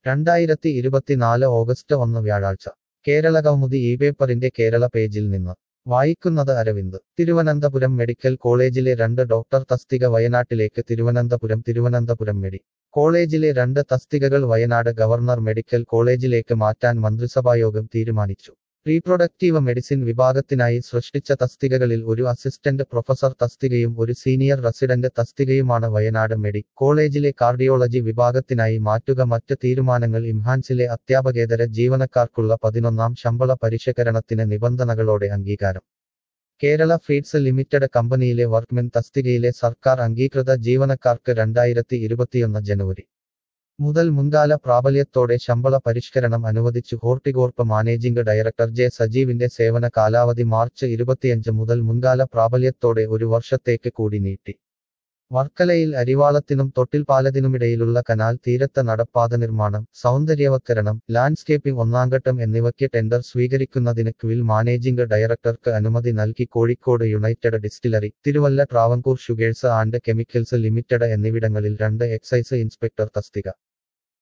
രണ്ടായിരത്തി ഇരുപത്തിനാല് ഓഗസ്റ്റ് ഒന്ന് വ്യാഴാഴ്ച കേരള കൗമുദി ഈ പേപ്പറിന്റെ കേരള പേജിൽ നിന്ന് വായിക്കുന്നത് അരവിന്ദ് തിരുവനന്തപുരം മെഡിക്കൽ കോളേജിലെ രണ്ട് ഡോക്ടർ തസ്തിക വയനാട്ടിലേക്ക് തിരുവനന്തപുരം തിരുവനന്തപുരം മെഡി കോളേജിലെ രണ്ട് തസ്തികകൾ വയനാട് ഗവർണർ മെഡിക്കൽ കോളേജിലേക്ക് മാറ്റാൻ മന്ത്രിസഭായോഗം തീരുമാനിച്ചു റീപ്രൊഡക്റ്റീവ് മെഡിസിൻ വിഭാഗത്തിനായി സൃഷ്ടിച്ച തസ്തികകളിൽ ഒരു അസിസ്റ്റന്റ് പ്രൊഫസർ തസ്തികയും ഒരു സീനിയർ റെസിഡന്റ് തസ്തികയുമാണ് വയനാട് മെഡി കോളേജിലെ കാർഡിയോളജി വിഭാഗത്തിനായി മാറ്റുക മറ്റ് തീരുമാനങ്ങൾ ഇംഹാൻസിലെ അധ്യാപകേതര ജീവനക്കാർക്കുള്ള പതിനൊന്നാം ശമ്പള പരിഷ്കരണത്തിന് നിബന്ധനകളോടെ അംഗീകാരം കേരള ഫീഡ്സ് ലിമിറ്റഡ് കമ്പനിയിലെ വർക്ക്മെൻ തസ്തികയിലെ സർക്കാർ അംഗീകൃത ജീവനക്കാർക്ക് രണ്ടായിരത്തി ഇരുപത്തിയൊന്ന് ജനുവരി മുതൽ മുൻകാല പ്രാബല്യത്തോടെ ശമ്പള പരിഷ്കരണം അനുവദിച്ചു ഹോർട്ടികോർപ്പ് മാനേജിംഗ് ഡയറക്ടർ ജെ സജീവിന്റെ സേവന കാലാവധി മാർച്ച് ഇരുപത്തിയഞ്ച് മുതൽ മുൻകാല പ്രാബല്യത്തോടെ ഒരു വർഷത്തേക്ക് കൂടി നീട്ടി വർക്കലയിൽ അരിവാളത്തിനും തൊട്ടിൽപാലത്തിനുമിടയിലുള്ള കനാൽ തീരത്ത് നടപ്പാത നിർമ്മാണം സൗന്ദര്യവത്കരണം ലാൻഡ്സ്കേപ്പിംഗ് ഒന്നാംഘട്ടം എന്നിവയ്ക്ക് ടെൻഡർ സ്വീകരിക്കുന്നതിന് ക്വിൽ മാനേജിംഗ് ഡയറക്ടർക്ക് അനുമതി നൽകി Kozhikode United Distillery Thiruvalla Travancore Sugars and Chemicals Limited എന്നിവിടങ്ങളിൽ രണ്ട് എക്സൈസ് ഇൻസ്പെക്ടർ തസ്തിക